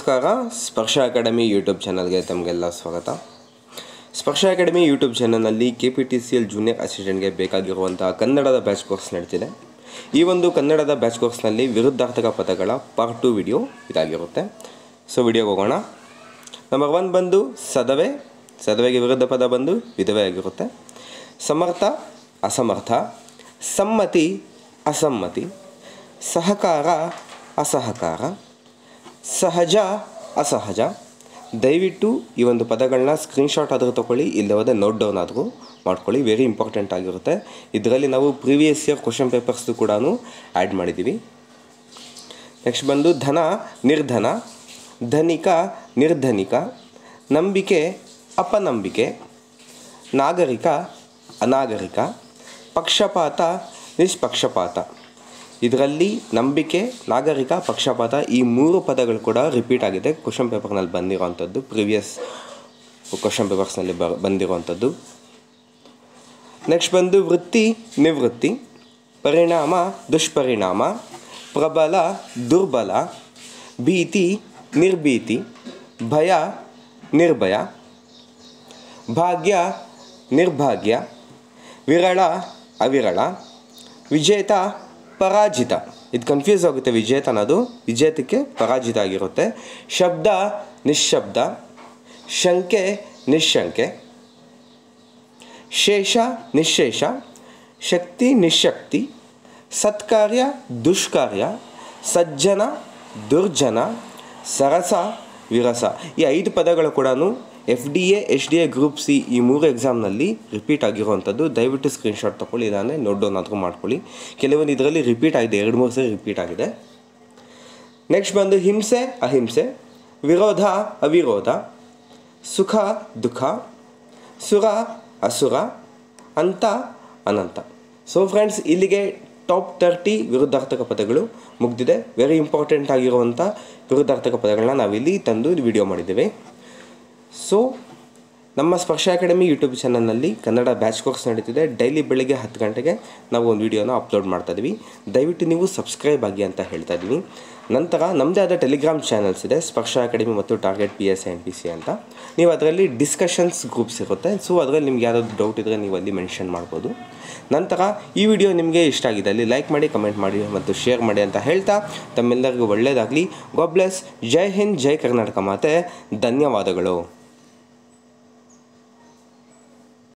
ನಮಸ್ಕಾರ ಸ್ಪರ್ಶ academy YouTube ಚಾನಲ್ಗೆ ತಮಗೆಲ್ಲ ಸ್ವಾಗತ ಸ್ಪರ್ಶ ಅಕಾಡೆಮಿ ಯೂಟ್ಯೂಬ್ ಚಾನಲ್ನಲ್ಲಿ K P T C L junior ಅಸಿಸ್ಟೆಂಟ್ಗೆ ಬೇಕಾಗಿರುವಂತಹ ಕನ್ನಡದ ಬ್ಯಾಚ್ ಕೋರ್ಸ್ ನಡೀತಿದೆ ಈ ಒಂದು ಕನ್ನಡದ ಬ್ಯಾಚ್ ಕೋರ್ಸ್ನಲ್ಲಿ ವಿರುದ್ಧಾರ್ಥಕ ಪದಗಳ ಪಾರ್ಟ್ ಟು ವಿಡಿಯೋ ಇದಾಗಿರುತ್ತೆ ಸೊ ವಿಡಿಯೋಗೆ ಹೋಗೋಣ ನಂಬರ್ ಒನ್ ಬಂದು ಸದವೆ ಸದವೆಗೆ ವಿರುದ್ಧ ಪದ ಬಂದು ವಿಧವೆ ಆಗಿರುತ್ತೆ ಸಮರ್ಥ ಅಸಮರ್ಥ ಸಮ್ಮತಿ ಅಸಮ್ಮತಿ ಸಹಕಾರ ಅಸಹಕಾರ ಸಹಜ ಅಸಹಜ ದಯವಿಟ್ಟು ಈ ಒಂದು ಪದಗಳನ್ನ ಸ್ಕ್ರೀನ್ಶಾಟ್ ಆದರೂ ತೊಗೊಳ್ಳಿ ಇಲ್ಲದೆ ನೋಟ್ ಡೌನ್ ಆದರೂ ಮಾಡ್ಕೊಳ್ಳಿ ವೆರಿ ಇಂಪಾರ್ಟೆಂಟ್ ಆಗಿರುತ್ತೆ ಇದರಲ್ಲಿ ನಾವು ಪ್ರೀವಿಯಸ್ ಇಯರ್ ಕ್ವಶನ್ ಪೇಪರ್ಸ್ದು ಕೂಡ ಆ್ಯಡ್ ಮಾಡಿದ್ದೀವಿ ನೆಕ್ಸ್ಟ್ ಬಂದು ಧನ ನಿರ್ಧನ ಧನಿಕ ನಿರ್ಧನಿಕ ನಂಬಿಕೆ ಅಪನಂಬಿಕೆ ನಾಗರಿಕ ಅನಾಗರಿಕ ಪಕ್ಷಪಾತ ನಿಷ್ಪಕ್ಷಪಾತ ಇದರಲ್ಲಿ ನಂಬಿಕೆ ನಾಗರಿಕ ಪಕ್ಷಪಾತ ಈ ಮೂರು ಪದಗಳು ಕೂಡ ರಿಪೀಟ್ ಆಗಿದೆ ಕ್ವಶನ್ ಪೇಪರ್ನಲ್ಲಿ ಬಂದಿರೋವಂಥದ್ದು ಪ್ರಿವಿಯಸ್ ಕ್ವಶನ್ ಪೇಪರ್ಸ್ನಲ್ಲಿ ಬ ಬಂದಿರುವಂಥದ್ದು ನೆಕ್ಸ್ಟ್ ಬಂದು ವೃತ್ತಿ ನಿವೃತ್ತಿ ಪರಿಣಾಮ ದುಷ್ಪರಿಣಾಮ ಪ್ರಬಲ ದುರ್ಬಲ ಭೀತಿ ನಿರ್ಭೀತಿ ಭಯ ನಿರ್ಭಯ ಭಾಗ್ಯ ನಿರ್ಭಾಗ್ಯ ವಿರಳ ಅವಿರಳ ವಿಜೇತ ಪರಾಜಿತ ಇದು ಕನ್ಫ್ಯೂಸ್ ಆಗುತ್ತೆ ವಿಜೇತ ಅನ್ನೋದು ವಿಜೇತಕ್ಕೆ ಪರಾಜಿತ ಆಗಿರುತ್ತೆ ಶಬ್ದ ನಿಶ್ಶಬ್ದ ಶಂಕೆ ನಿಶಂಕೆ ಶೇಷ ನಿಶೇಷ ಶಕ್ತಿ ನಿಶಕ್ತಿ ಸತ್ಕಾರ್ಯ ದುಷ್ಕಾರ್ಯ ಸಜ್ಜನ ದುರ್ಜನ ಸರಸ ವಿರಸ ಈ ಐದು ಪದಗಳು ಕೂಡ F D A H D A group C ಈ ಮೂರು ಎಕ್ಸಾಮ್ನಲ್ಲಿ ರಿಪೀಟ್ ಆಗಿರುವಂಥದ್ದು ದಯವಿಟ್ಟು ಸ್ಕ್ರೀನ್ಶಾಟ್ ತೊಗೊಳ್ಳಿ ಇಲ್ಲಾಂದರೆ ನೋಟ್ ಡೌನ್ ಆದರೂ ಮಾಡ್ಕೊಳ್ಳಿ ಕೆಲವೊಂದು ಇದರಲ್ಲಿ ರಿಪೀಟ್ ಆಗಿದೆ ಎರಡು ಮೂರು ಸರಿ ರಿಪೀಟ್ ಆಗಿದೆ ನೆಕ್ಸ್ಟ್ ಬಂದು ಹಿಂಸೆ ಅಹಿಂಸೆ ವಿರೋಧ ಅವಿರೋಧ ಸುಖ ದುಃಖ ಸುರ ಅಸುರ ಅಂತ ಅನಂತ ಸೊ ಫ್ರೆಂಡ್ಸ್ ಇಲ್ಲಿಗೆ ಟಾಪ್ ತರ್ಟಿ ವಿರುದ್ಧಾರ್ಥಕ ಪದಗಳು ಮುಗ್ದಿದೆ ವೆರಿ ಇಂಪಾರ್ಟೆಂಟ್ ಆಗಿರುವಂಥ ವಿರುದ್ಧಾರ್ಥಕ ಪದಗಳನ್ನ ನಾವಿಲ್ಲಿ ತಂದು ವಿಡಿಯೋ ಮಾಡಿದ್ದೇವೆ ಸೊ ನಮ್ಮ ಸ್ಪರ್ಶ ಅಕಾಡೆಮಿ ಯೂಟ್ಯೂಬ್ ಚಾನಲ್ನಲ್ಲಿ ಕನ್ನಡ ಬ್ಯಾಚ್ ಕೋರ್ಸ್ ನಡೀತಿದೆ ಡೈಲಿ ಬೆಳಿಗ್ಗೆ ಹತ್ತು ಗಂಟೆಗೆ ನಾವು ಒಂದು ವಿಡಿಯೋನ ಅಪ್ಲೋಡ್ ಮಾಡ್ತಾ ಇದ್ದೀವಿ ದಯವಿಟ್ಟು ನೀವು ಸಬ್ಸ್ಕ್ರೈಬ್ ಆಗಿ ಅಂತ ಹೇಳ್ತಾ ಇದ್ದೀವಿ ನಂತರ ನಮ್ಮದೇ ಆದ ಟೆಲಿಗ್ರಾಮ್ ಚಾನಲ್ಸ್ ಇದೆ ಸ್ಪರ್ಶ ಅಕಾಡೆಮಿ ಮತ್ತು target P S N P C ಅಂತ ನೀವು ಅದರಲ್ಲಿ ಡಿಸ್ಕಷನ್ಸ್ ಗ್ರೂಪ್ಸ್ ಇರುತ್ತೆ ಸೊ ಅದರಲ್ಲಿ ನಿಮ್ಗೆ ಯಾವ್ದಾದ್ರು ಡೌಟ್ ಇದ್ದರೆ ನೀವು ಅಲ್ಲಿ ಮೆನ್ಷನ್ ಮಾಡ್ಬೋದು ನಂತರ ಈ ವಿಡಿಯೋ ನಿಮಗೆ ಇಷ್ಟ ಆಗಿದೆ ಅಲ್ಲಿ ಲೈಕ್ ಮಾಡಿ ಕಮೆಂಟ್ ಮಾಡಿ ಮತ್ತು ಶೇರ್ ಮಾಡಿ ಅಂತ ಹೇಳ್ತಾ ತಮ್ಮೆಲ್ಲರಿಗೂ ಒಳ್ಳೆಯದಾಗಲಿ ಗಾಡ್ ಬ್ಲೆಸ್ ಜೈ ಹಿಂದ್ ಜೈ ಕರ್ನಾಟಕ ಮಾತೆ ಧನ್ಯವಾದಗಳು